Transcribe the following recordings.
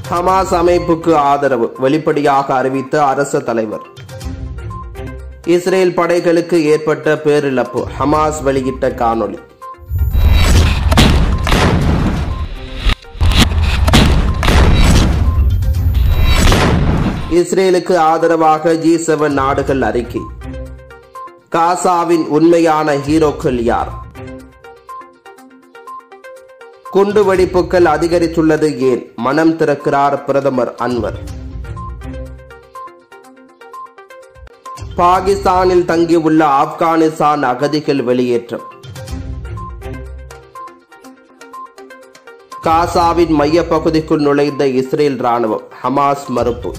Hamas அமைப்புக்கு ஆதரவு வெளிப்படையாக அறிவித்த அரசு தலைவர் இஸ்ரேல் படைகளுக்கு ஏற்பட்ட பேரிழப்பு ஹமாஸ் வெளியிட்ட காணொளி இஸ்ரேலுக்கு ஆதரவாக ஜி செவன் நாடுகள் அறிக்கை காசாவின் உண்மையான ஹீரோக்கள் யார் குண்டு வெடிப்புகள் அதிகரித்துள்ளது ஏன் மனம் திறக்கிறார் பிரதமர் அன்வர் பாகிஸ்தானில் தங்கியுள்ள ஆப்கானிஸ்தான் அகதிகள் வெளியேற்றம் காசாவின் மையப்பகுதிக்குள் நுழைந்த இஸ்ரேல் ராணுவம் ஹமாஸ் மறுப்பு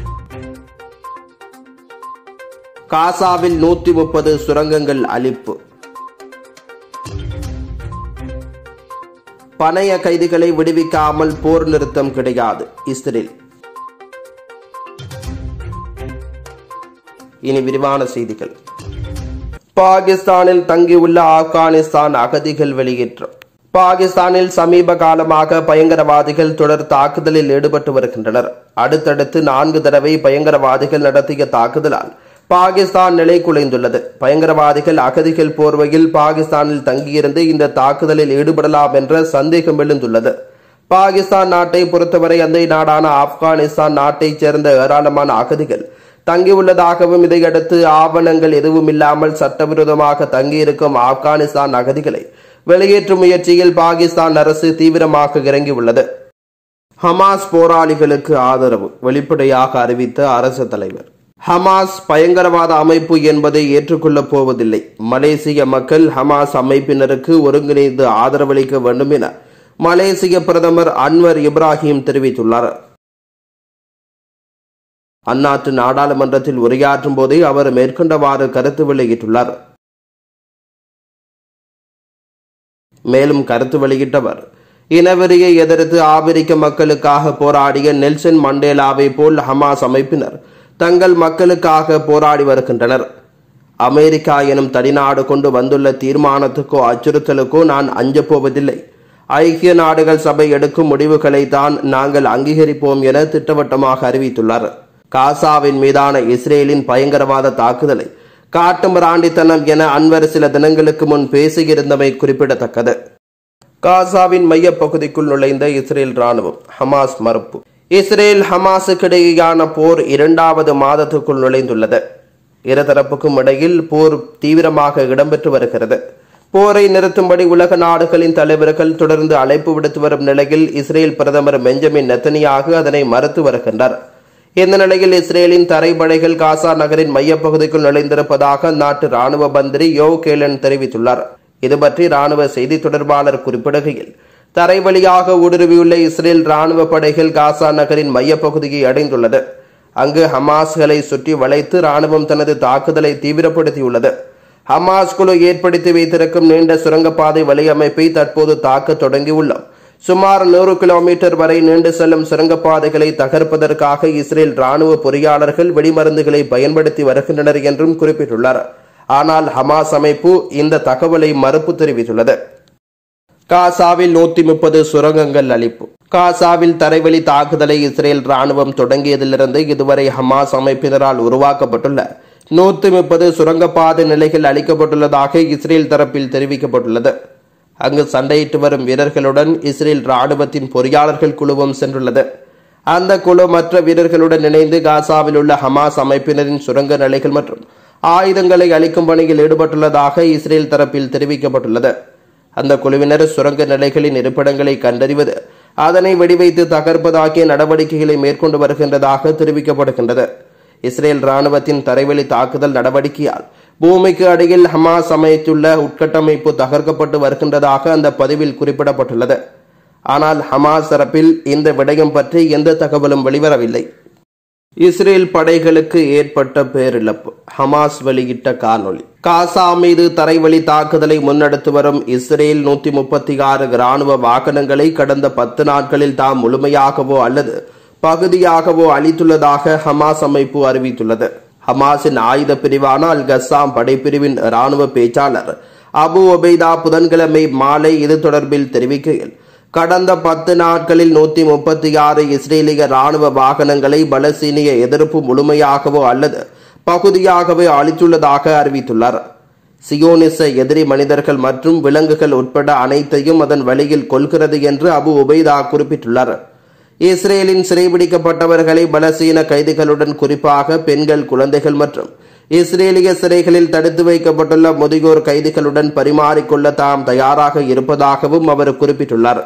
காசாவில் நூற்றி முப்பது சுரங்கங்கள் அழிப்பு பணைய கைதிகளை விடுவிக்காமல் போர் நிறுத்தம் கிடையாது இஸ்ரேல் இனி விரிவான செய்திகள் பாகிஸ்தானில் தங்கியுள்ள ஆப்கானிஸ்தான் அகதிகள் வெளியேற்றம் பாகிஸ்தானில் சமீப காலமாக பயங்கரவாதிகள் தொடர் தாக்குதலில் ஈடுபட்டு வருகின்றனர் அடுத்தடுத்து நான்கு தடவை பயங்கரவாதிகள் நடத்திய தாக்குதலால் பாகிஸ்தான் நிலை குலைந்துள்ளது பயங்கரவாதிகள் அகதிகள் போர்வையில் பாகிஸ்தானில் தங்கியிருந்து இந்த தாக்குதலில் ஈடுபடலாம் என்ற சந்தேகம் எழுந்துள்ளது பாகிஸ்தான் நாட்டை பொறுத்தவரை அந்த நாடான ஆப்கானிஸ்தான் நாட்டைச் சேர்ந்த ஏராளமான அகதிகள் தங்கியுள்ளதாகவும் இதையடுத்து ஆவணங்கள் எதுவும் இல்லாமல் சட்டவிரோதமாக தங்கியிருக்கும் ஆப்கானிஸ்தான் அகதிகளை வெளியேற்றும் முயற்சியில் பாகிஸ்தான் அரசு தீவிரமாக இறங்கியுள்ளது ஹமாஸ் போராளிகளுக்கு ஆதரவு வெளிப்படையாக அறிவித்த அரசு தலைவர் ஹமாஸ் பயங்கரவாத அமைப்பு என்பதை ஏற்றுக்கொள்ளப் போவதில்லை மலேசிய மக்கள் ஹமாஸ் அமைப்பினருக்கு ஒருங்கிணைந்து ஆதரவளிக்க வேண்டும் என மலேசிய பிரதமர் அன்வர் இப்ராஹிம் தெரிவித்துள்ளார் அந்நாட்டு நாடாளுமன்றத்தில் உரையாற்றும் போதே அவர் மேற்கொண்டவாறு கருத்து வெளியிட்டுள்ளார் மேலும் கருத்து வெளியிட்டவர் இனவெறியை எதிர்த்து ஆப்பிரிக்க மக்களுக்காக போராடிய நெல்சன் மண்டேலாவை போல் ஹமாஸ் அமைப்பினர் தங்கள் மக்களுக்காக போராடி வருகின்றனர் அமெரிக்கா எனும் தனிநாடு கொண்டு வந்துள்ள தீர்மானத்துக்கோ அச்சுறுத்தலுக்கோ நான் அஞ்சப் போவதில்லை ஐக்கிய நாடுகள் சபை எடுக்கும் முடிவுகளை தான் நாங்கள் அங்கீகரிப்போம் என திட்டவட்டமாக அறிவித்துள்ளார் காசாவின் மீதான இஸ்ரேலின் பயங்கரவாத தாக்குதலை காட்டுமிராண்டித்தனம் என அன்வர் சில தினங்களுக்கு முன் பேசியிருந்தமை குறிப்பிடத்தக்கது காசாவின் மையப்பகுதிக்குள் நுழைந்த இஸ்ரேல் ராணுவம் ஹமாஸ் மறுப்பு இஸ்ரேல் ஹமாஸுக்கிடையேயான போர் இரண்டாவது மாதத்துக்குள் நுழைந்துள்ளது இருதரப்புக்கும் இடையில் போர் தீவிரமாக இடம்பெற்று வருகிறது போரை நிறுத்தும்படி உலக நாடுகளின் தலைவர்கள் தொடர்ந்து அழைப்பு விடுத்து வரும் நிலையில் இஸ்ரேல் பிரதமர் பெஞ்சமின் நெத்தனியாக அதனை மறுத்து வருகின்றார் இந்த நிலையில் இஸ்ரேலின் தரைப்படைகள் காசா நகரின் மையப்பகுதிக்குள் நுழைந்திருப்பதாக அந்நாட்டு ராணுவ மந்திரி யோ கேலன் தெரிவித்துள்ளார் இது பற்றி ராணுவ செய்தி தொடர்பாளர் குறிப்பிடுகையில் தரை வழியாக ஊடுருவியுள்ள இஸ்ரேல் ராணுவ படைகள் காசா நகரின் மையப்பகுதியை அடைந்துள்ளது அங்கு ஹமாஸ்களை சுற்றி வளைத்து ராணுவம் தனது தாக்குதலை தீவிரப்படுத்தியுள்ளது ஹமாஸ் குழு ஏற்படுத்தி வைத்திருக்கும் நீண்ட சுரங்கப்பாதை வலையமைப்பை தற்போது தாக்க தொடங்கியுள்ளோம் சுமார் நூறு கிலோமீட்டர் வரை நீண்டு செல்லும் சுரங்கப்பாதைகளை தகர்ப்பதற்காக இஸ்ரேல் ராணுவ பொறியாளர்கள் வெடிமருந்துகளை பயன்படுத்தி வருகின்றனர் என்றும் குறிப்பிட்டுள்ளார் ஆனால் ஹமாஸ் அமைப்பு இந்த தகவலை மறுப்பு தெரிவித்துள்ளது காசாவில் நூத்தி முப்பது சுரங்கங்கள் அளிப்பு காசாவில் தரைவழி தாக்குதலை இஸ்ரேல் ராணுவம் தொடங்கியதிலிருந்து இதுவரை ஹமாஸ் அமைப்பினரால் உருவாக்கப்பட்டுள்ள நூத்தி முப்பது சுரங்கப்பாதை நிலைகள் அளிக்கப்பட்டுள்ளதாக இஸ்ரேல் தரப்பில் தெரிவிக்கப்பட்டுள்ளது அங்கு சண்டையிட்டு வரும் வீரர்களுடன் இஸ்ரேல் ராணுவத்தின் பொறியாளர்கள் குழுவும் சென்றுள்ளது அந்த குழு மற்ற வீரர்களுடன் இணைந்து காசாவில் உள்ள ஹமாஸ் அமைப்பினரின் சுரங்க நிலைகள் மற்றும் ஆயுதங்களை அளிக்கும் பணியில் ஈடுபட்டுள்ளதாக இஸ்ரேல் தரப்பில் தெரிவிக்கப்பட்டுள்ளது அந்த குழுவினர் சுரங்க நிலைகளின் இருப்பிடங்களை கண்டறிவது அதனை வெடிவைத்து தகர்ப்பது ஆகிய நடவடிக்கைகளை மேற்கொண்டு வருகின்றதாக தெரிவிக்கப்படுகின்றது இஸ்ரேல் ராணுவத்தின் தரைவழி தாக்குதல் நடவடிக்கையால் பூமிக்கு அடியில் ஹமாஸ் அமைத்துள்ள உட்கட்டமைப்பு தகர்க்கப்பட்டு வருகின்றதாக அந்த பதிவில் குறிப்பிடப்பட்டுள்ளது ஆனால் ஹமாஸ் தரப்பில் இந்த விடயம் பற்றி எந்த தகவலும் வெளிவரவில்லை இஸ்ரேல் படைகளுக்கு ஏற்பட்ட பேரிழப்பு ஹமாஸ் வெளியிட்ட காணொளி காசா மீது தரைவழி தாக்குதலை முன்னெடுத்து வரும் இஸ்ரேல் நூத்தி முப்பத்தி ஆறு ராணுவ வாகனங்களை கடந்த பத்து நாட்களில் தாம் முழுமையாகவோ அல்லது பகுதியாகவோ அளித்துள்ளதாக ஹமாஸ் அமைப்பு அறிவித்துள்ளது ஹமாஸின் ஆயுத பிரிவான அல் கஸ்ஸாம் படைப்பிரிவின் ராணுவ பேச்சாளர் அபு ஒபைதா புதன்கிழமை மாலை இது தொடர்பில் தெரிவிக்கையில் கடந்த பத்து நாட்களில் நூத்தி முப்பத்தி ஆறு இஸ்ரேலிய ராணுவ வாகனங்களை பலஸ்தீனிய எதிர்ப்பு முழுமையாகவோ அல்லது பகுதியாகவே அளித்துள்ளதாக அறிவித்துள்ளார் சியோனிச எதிரி மனிதர்கள் மற்றும் விலங்குகள் உட்பட அனைத்தையும் அதன் வழியில் கொள்கிறது என்று அபு உபைதா குறிப்பிட்டுள்ளார் இஸ்ரேலின் சிறைபிடிக்கப்பட்டவர்களை பலசீன கைதிகளுடன் குறிப்பாக பெண்கள் குழந்தைகள் மற்றும் இஸ்ரேலிய சிறைகளில் தடுத்து வைக்கப்பட்டுள்ள முதியோர் கைதிகளுடன் பரிமாறிக்கொள்ள தாம் தயாராக இருப்பதாகவும் அவர் குறிப்பிட்டுள்ளார்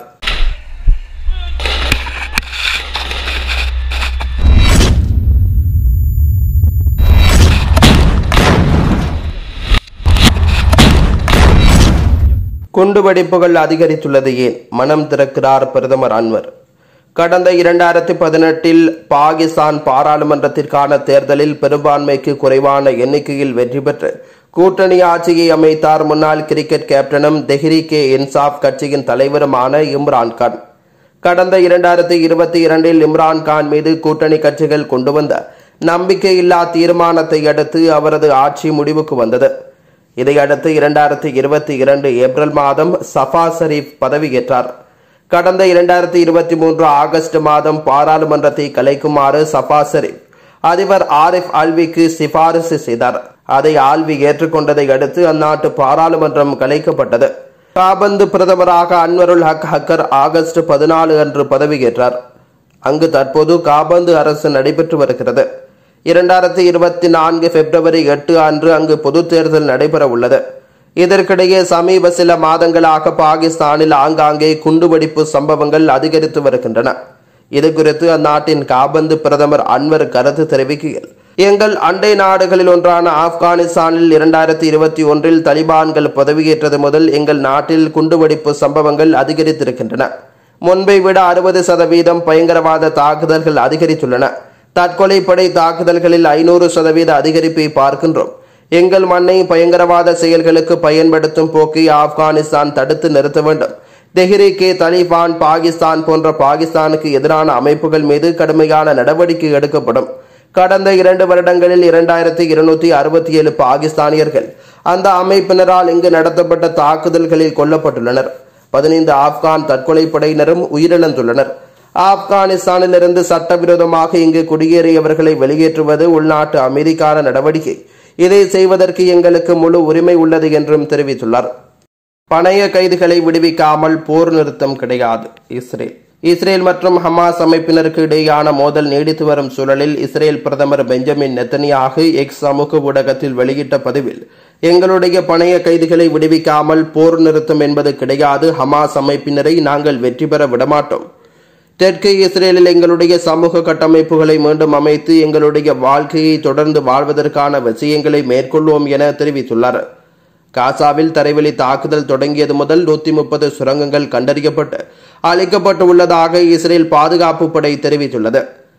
குண்டுவெடிப்புகள் அதிகரித்துள்ளது ஏன் மனம் திறக்கிறார் பிரதமர் அன்வர் கடந்த இரண்டாயிரத்தி பதினெட்டில் பாகிஸ்தான் பாராளுமன்றத்திற்கான தேர்தலில் பெரும்பான்மைக்கு குறைவான எண்ணிக்கையில் வெற்றி பெற்று கூட்டணி ஆட்சியை அமைத்தார் முன்னாள் கிரிக்கெட் கேப்டனும் தெஹ்ரி கே இன்சாப் கட்சியின் தலைவருமான இம்ரான் கான் கடந்த இரண்டாயிரத்தி இருபத்தி இரண்டில் இம்ரான் கான் மீது கூட்டணி கட்சிகள் கொண்டு வந்த நம்பிக்கையில்லா தீர்மானத்தை அடுத்து அவரது ஆட்சி முடிவுக்கு வந்தது இதையடுத்து இரண்டாயிரத்தி இருபத்தி இரண்டு ஏப்ரல் மாதம் சஃபா ஷரீப் பதவியேற்றார் கடந்த இரண்டாயிரத்தி இருபத்தி மூன்று ஆகஸ்ட் மாதம் பாராளுமன்றத்தை கலைக்குமாறு சஃபா ஷரீப் அதிபர் ஆரிஃப் ஆல்விக்கு சிபாரிசு செய்தார் அதை ஆல்வி ஏற்றுக்கொண்டதை அடுத்து அந்நாட்டு பாராளுமன்றம் கலைக்கப்பட்டது காபந்து பிரதமராக அன்வருல் ஹக் ஹக்கர் ஆகஸ்ட் பதினாலு அன்று பதவியேற்றார் அங்கு தற்போது காபந்து அரசு நடைபெற்று வருகிறது இரண்டாயிரத்தி இருபத்தி நான்கு பிப்ரவரி எட்டு அன்று அங்கு பொதுத் தேர்தல் நடைபெற உள்ளது இதற்கிடையே சமீப சில மாதங்களாக பாகிஸ்தானில் ஆங்காங்கே குண்டுவெடிப்பு சம்பவங்கள் அதிகரித்து வருகின்றன இது குறித்து அந்நாட்டின் காபந்து பிரதமர் அன்வர் கருத்து தெரிவிக்கையில் எங்கள் அண்டை நாடுகளில் ஒன்றான ஆப்கானிஸ்தானில் இரண்டாயிரத்தி இருபத்தி ஒன்றில் தலிபான்கள் பதவியேற்றது முதல் எங்கள் நாட்டில் குண்டுவெடிப்பு சம்பவங்கள் அதிகரித்திருக்கின்றன முன்பை விட அறுபது சதவீதம் பயங்கரவாத தாக்குதல்கள் அதிகரித்துள்ளன தற்கொலைப்படை தாக்குதல்களில் ஐநூறு சதவீத அதிகரிப்பை பார்க்கின்றோம் எங்கள் மண்ணை பயங்கரவாத செயல்களுக்கு பயன்படுத்தும் போக்கை ஆப்கானிஸ்தான் தடுத்து நிறுத்த வேண்டும் தெஹ்ரிகே தலிபான் பாகிஸ்தான் போன்ற பாகிஸ்தானுக்கு எதிரான அமைப்புகள் மீது கடுமையான நடவடிக்கை எடுக்கப்படும் கடந்த இரண்டு வருடங்களில் இரண்டாயிரத்தி இருநூத்தி அறுபத்தி ஏழு பாகிஸ்தானியர்கள் அந்த அமைப்பினரால் இங்கு நடத்தப்பட்ட தாக்குதல்களில் கொல்லப்பட்டுள்ளனர் பதினைந்து ஆப்கான் தற்கொலை படையினரும் உயிரிழந்துள்ளனர் ஆப்கானிஸ்தானிலிருந்து சட்டவிரோதமாக இங்கு குடியேறியவர்களை வெளியேற்றுவது உள்நாட்டு அமைதிக்கான நடவடிக்கை இதை செய்வதற்கு எங்களுக்கு முழு உரிமை உள்ளது என்றும் தெரிவித்துள்ளார் பணைய கைதிகளை விடுவிக்காமல் போர் நிறுத்தம் கிடையாது இஸ்ரேல் இஸ்ரேல் மற்றும் ஹமாஸ் அமைப்பினருக்கு இடையேயான மோதல் நீடித்து வரும் சூழலில் இஸ்ரேல் பிரதமர் பெஞ்சமின் நெத்தனியாகு எக்ஸ் சமூக ஊடகத்தில் வெளியிட்ட பதிவில் எங்களுடைய பணைய கைதிகளை விடுவிக்காமல் போர் நிறுத்தம் என்பது கிடையாது ஹமாஸ் அமைப்பினரை நாங்கள் வெற்றி பெற விடமாட்டோம் தெற்கு இஸ்ரேலில் எங்களுடைய சமூக கட்டமைப்புகளை மீண்டும் அமைத்து எங்களுடைய வாழ்க்கையை தொடர்ந்து வாழ்வதற்கான விஷயங்களை மேற்கொள்வோம் என தெரிவித்துள்ளார் காசாவில் தரைவழி தாக்குதல் தொடங்கியது முதல் நூத்தி முப்பது சுரங்கங்கள் கண்டறியப்பட்டு அளிக்கப்பட்டு உள்ளதாக இஸ்ரேல் பாதுகாப்பு படை தெரிவித்துள்ளது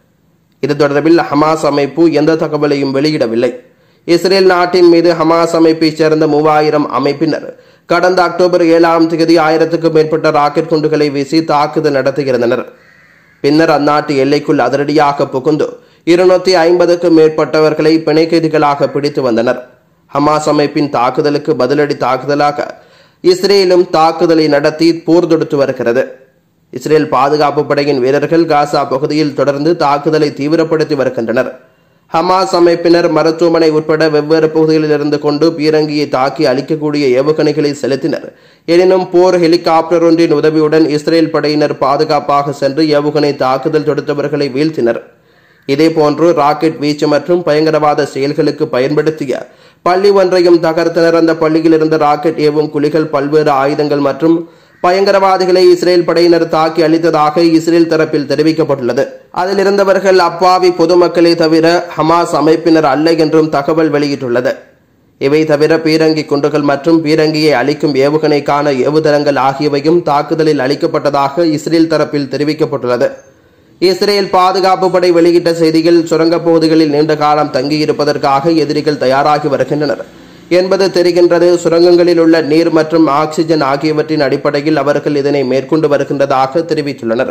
இது தொடர்பில் ஹமாஸ் அமைப்பு எந்த தகவலையும் வெளியிடவில்லை இஸ்ரேல் நாட்டின் மீது ஹமாஸ் அமைப்பைச் சேர்ந்த மூவாயிரம் அமைப்பினர் கடந்த அக்டோபர் ஏழாம் தேதி ஆயிரத்துக்கும் மேற்பட்ட ராக்கெட் குண்டுகளை வீசி தாக்குதல் நடத்தியிருந்தனர் பின்னர் அந்நாட்டு எல்லைக்குள் அதிரடியாக புகுந்து இருநூத்தி ஐம்பதுக்கும் மேற்பட்டவர்களை பிணை கைதிகளாக பிடித்து வந்தனர் ஹமாஸ் அமைப்பின் தாக்குதலுக்கு பதிலடி தாக்குதலாக இஸ்ரேலும் தாக்குதலை நடத்தி போர் தொடுத்து வருகிறது இஸ்ரேல் பாதுகாப்பு படையின் வீரர்கள் காசா பகுதியில் தொடர்ந்து தாக்குதலை தீவிரப்படுத்தி வருகின்றனர் ஹமாஸ் அமைப்பினர் மருத்துவமனை உட்பட வெவ்வேறு பகுதிகளில் இருந்து கொண்டு பீரங்கியை தாக்கி அளிக்கக்கூடிய ஏவுகணைகளை செலுத்தினர் எனினும் போர் ஹெலிகாப்டர் ஒன்றின் உதவியுடன் இஸ்ரேல் படையினர் பாதுகாப்பாக சென்று ஏவுகணை தாக்குதல் தொடுத்தவர்களை வீழ்த்தினர் இதேபோன்று ராக்கெட் வீச்சு மற்றும் பயங்கரவாத செயல்களுக்கு பயன்படுத்திய பள்ளி ஒன்றையும் தகர்த்தனர் அந்த பள்ளியில் இருந்த ராக்கெட் ஏவும் குழிகள் பல்வேறு ஆயுதங்கள் மற்றும் பயங்கரவாதிகளை இஸ்ரேல் படையினர் தாக்கி அளித்ததாக இஸ்ரேல் தரப்பில் தெரிவிக்கப்பட்டுள்ளது அதில் இருந்தவர்கள் அப்பாவி பொதுமக்களே தவிர ஹமாஸ் அமைப்பினர் அல்ல என்றும் தகவல் வெளியிட்டுள்ளது இவை தவிர பீரங்கி குண்டுகள் மற்றும் பீரங்கியை அளிக்கும் ஏவுகணைக்கான ஏவுதளங்கள் ஆகியவையும் தாக்குதலில் அளிக்கப்பட்டதாக இஸ்ரேல் தரப்பில் தெரிவிக்கப்பட்டுள்ளது இஸ்ரேல் பாதுகாப்பு படை வெளியிட்ட செய்தியில் சுரங்கப் பகுதிகளில் நீண்ட காலம் தங்கியிருப்பதற்காக எதிரிகள் தயாராகி வருகின்றனர் என்பது தெரிகின்றது சுரங்கங்களில் உள்ள நீர் மற்றும் ஆக்சிஜன் ஆகியவற்றின் அடிப்படையில் அவர்கள் இதனை மேற்கொண்டு வருகின்றதாக தெரிவித்துள்ளனர்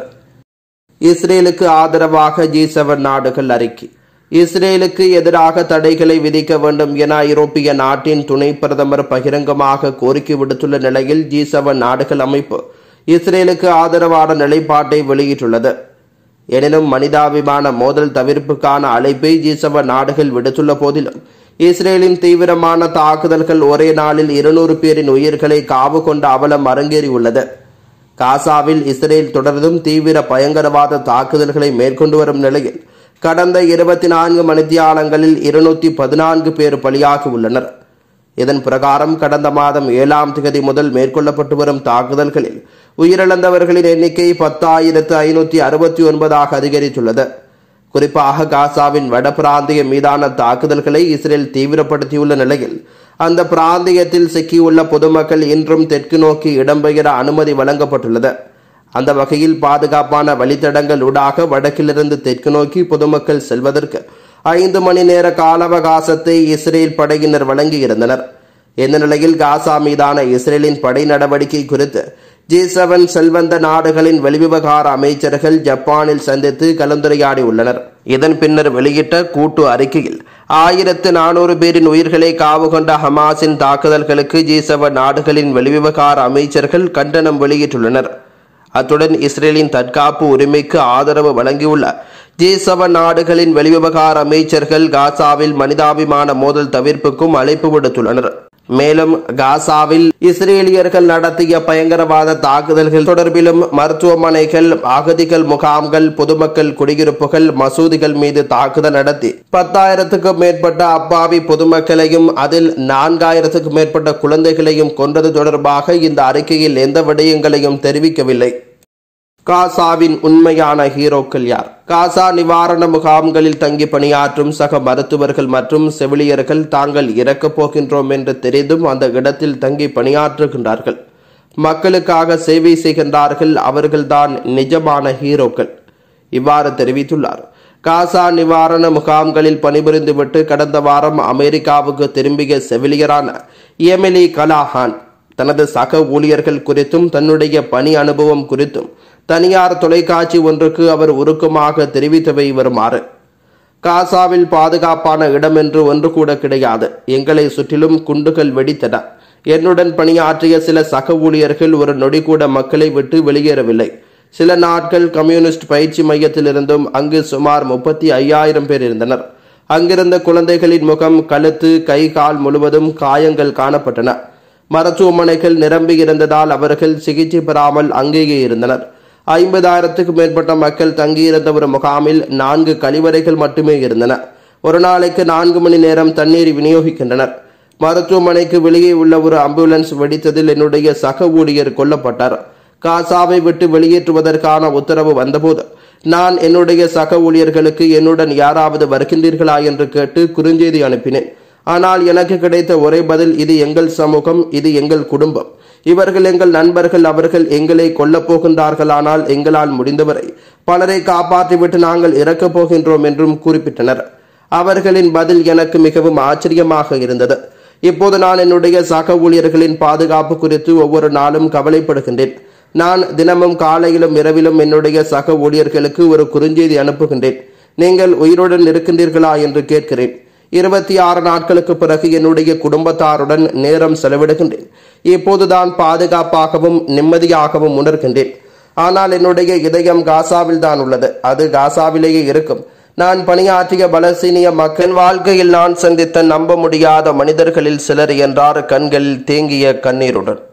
இஸ்ரேலுக்கு ஆதரவாக ஜி செவன் நாடுகள் அறிக்கை இஸ்ரேலுக்கு எதிராக தடைகளை விதிக்க வேண்டும் என ஐரோப்பிய நாட்டின் துணை பிரதமர் பகிரங்கமாக கோரிக்கை விடுத்துள்ள நிலையில் ஜி செவன் நாடுகள் அமைப்பு இஸ்ரேலுக்கு ஆதரவான நிலைப்பாட்டை வெளியிட்டுள்ளது எனினும் மனிதாபிமான மோதல் தவிர்ப்புக்கான அழைப்பை ஜி7 நாடுகள் விடுத்துள்ள போதிலும் இஸ்ரேலின் தீவிரமான தாக்குதல்கள் ஒரே நாளில் இருநூறு பேரின் உயிர்களை காவு கொண்ட அவலம் அரங்கேறியுள்ளது காசாவில் இஸ்ரேல் தொடர்ந்தும் தீவிர பயங்கரவாத தாக்குதல்களை மேற்கொண்டு வரும் நிலையில் கடந்த இருபத்தி நான்கு மணித்தியாலங்களில் இருநூத்தி பதினான்கு பேர் பலியாகி உள்ளனர் இதன் பிரகாரம் கடந்த மாதம் ஏழாம் திகதி முதல் மேற்கொள்ளப்பட்டு வரும் தாக்குதல்களில் உயிரிழந்தவர்களின் எண்ணிக்கை பத்தாயிரத்து ஐநூத்தி அறுபத்தி ஒன்பதாக அதிகரித்துள்ளது குறிப்பாக காசாவின் வட பிராந்தியம் மீதான தாக்குதல்களை இஸ்ரேல் தீவிரப்படுத்தியுள்ள நிலையில் அந்த பிராந்தியத்தில் சிக்கியுள்ள பொதுமக்கள் இன்றும் தெற்கு நோக்கி இடம்பெயர அனுமதி வழங்கப்பட்டுள்ளது அந்த வகையில் பாதுகாப்பான வழித்தடங்கள் ஊடாக வடக்கிலிருந்து தெற்கு நோக்கி பொதுமக்கள் செல்வதற்கு ஐந்து மணி நேர கால அவகாசத்தை இஸ்ரேல் படையினர் வழங்கியிருந்தனர் இந்த நிலையில் காசா மீதான இஸ்ரேலின் படை நடவடிக்கை குறித்து ஜி செவன் செல்வந்த நாடுகளின் வெளிவிவகார அமைச்சர்கள் ஜப்பானில் சந்தித்து கலந்துரையாடி உள்ளனர் இதன் பின்னர் வெளியிட்ட கூட்டு அறிக்கையில் ஆயிரத்து நானூறு பேரின் உயிர்களை காவு கொண்ட ஹமாஸின் தாக்குதல்களுக்கு ஜி செவன் நாடுகளின் வெளிவிவகார அமைச்சர்கள் கண்டனம் வெளியிட்டுள்ளனர் அத்துடன் இஸ்ரேலின் தற்காப்பு உரிமைக்கு ஆதரவு வழங்கியுள்ள ஜி செவன் நாடுகளின் வெளிவிவகார அமைச்சர்கள் காசாவில் மனிதாபிமான மோதல் தவிர்ப்புக்கும் அழைப்பு விடுத்துள்ளனர் மேலும் காசாவில் இஸ்ரேலியர்கள் நடத்திய பயங்கரவாத தாக்குதல்கள் தொடர்பிலும் மருத்துவமனைகள் அகதிகள் முகாம்கள் பொதுமக்கள் குடியிருப்புகள் மசூதிகள் மீது தாக்குதல் நடத்தி பத்தாயிரத்துக்கும் மேற்பட்ட அப்பாவி பொதுமக்களையும் அதில் நான்காயிரத்துக்கும் மேற்பட்ட குழந்தைகளையும் கொன்றது தொடர்பாக இந்த அறிக்கையில் எந்த விடயங்களையும் தெரிவிக்கவில்லை காசாவின் உண்மையான ஹீரோக்கள் யார் காசா நிவாரண முகாம்களில் தங்கி பணியாற்றும் சக மருத்துவர்கள் மற்றும் செவிலியர்கள் தாங்கள் இறக்கப் போகின்றோம் என்று தெரிந்தும் அந்த இடத்தில் தங்கி பணியாற்றுகின்றார்கள் மக்களுக்காக சேவை செய்கின்றார்கள் அவர்கள்தான் நிஜமான ஹீரோக்கள் இவ்வாறு தெரிவித்துள்ளார் காசா நிவாரண முகாம்களில் பணிபுரிந்துவிட்டு கடந்த வாரம் அமெரிக்காவுக்கு திரும்பிய செவிலியரான எமிலி கலாஹான் தனது சக ஊழியர்கள் குறித்தும் தன்னுடைய பணி அனுபவம் குறித்தும் தனியார் தொலைக்காட்சி ஒன்றுக்கு அவர் உருக்கமாக தெரிவித்தவை வருமாறு காசாவில் பாதுகாப்பான இடம் என்று ஒன்று கூட கிடையாது எங்களை சுற்றிலும் குண்டுகள் வெடித்தன என்னுடன் பணியாற்றிய சில சக ஊழியர்கள் ஒரு நொடி கூட மக்களை விட்டு வெளியேறவில்லை சில நாட்கள் கம்யூனிஸ்ட் பயிற்சி மையத்திலிருந்தும் அங்கு சுமார் முப்பத்தி ஐயாயிரம் பேர் இருந்தனர் அங்கிருந்த குழந்தைகளின் முகம் கழுத்து கை கால் முழுவதும் காயங்கள் காணப்பட்டன மருத்துவமனைகள் நிரம்பி இருந்ததால் அவர்கள் சிகிச்சை பெறாமல் அங்கேயே இருந்தனர் ஐம்பதாயிரத்துக்கும் மேற்பட்ட மக்கள் தங்கியிருந்த ஒரு முகாமில் நான்கு கழிவறைகள் மட்டுமே இருந்தன ஒரு நாளைக்கு நான்கு மணி நேரம் தண்ணீர் விநியோகிக்கின்றனர் மருத்துவமனைக்கு வெளியே உள்ள ஒரு ஆம்புலன்ஸ் வெடித்ததில் என்னுடைய சக ஊழியர் கொல்லப்பட்டார் காசாவை விட்டு வெளியேற்றுவதற்கான உத்தரவு வந்தபோது நான் என்னுடைய சக ஊழியர்களுக்கு என்னுடன் யாராவது வருகின்றீர்களா என்று கேட்டு குறுஞ்செய்தி அனுப்பினேன் ஆனால் எனக்கு கிடைத்த ஒரே பதில் இது எங்கள் சமூகம் இது எங்கள் குடும்பம் இவர்கள் எங்கள் நண்பர்கள் அவர்கள் எங்களை கொல்லப் போகின்றார்களானால் எங்களால் முடிந்தவரை பலரை காப்பாற்றிவிட்டு நாங்கள் இறக்கப் போகின்றோம் என்றும் குறிப்பிட்டனர் அவர்களின் பதில் எனக்கு மிகவும் ஆச்சரியமாக இருந்தது இப்போது நான் என்னுடைய சக ஊழியர்களின் பாதுகாப்பு குறித்து ஒவ்வொரு நாளும் கவலைப்படுகின்றேன் நான் தினமும் காலையிலும் இரவிலும் என்னுடைய சக ஊழியர்களுக்கு ஒரு குறுஞ்செய்தி அனுப்புகின்றேன் நீங்கள் உயிருடன் இருக்கின்றீர்களா என்று கேட்கிறேன் இருபத்தி ஆறு நாட்களுக்கு பிறகு என்னுடைய குடும்பத்தாருடன் நேரம் செலவிடுகின்றேன் இப்போதுதான் பாதுகாப்பாகவும் நிம்மதியாகவும் உணர்கின்றேன் ஆனால் என்னுடைய இதயம் காசாவில் தான் உள்ளது அது காசாவிலேயே இருக்கும் நான் பணியாற்றிய பலசீனிய மக்கள் வாழ்க்கையில் நான் சந்தித்த நம்ப முடியாத மனிதர்களில் சிலர் என்றார் கண்களில் தேங்கிய கண்ணீருடன்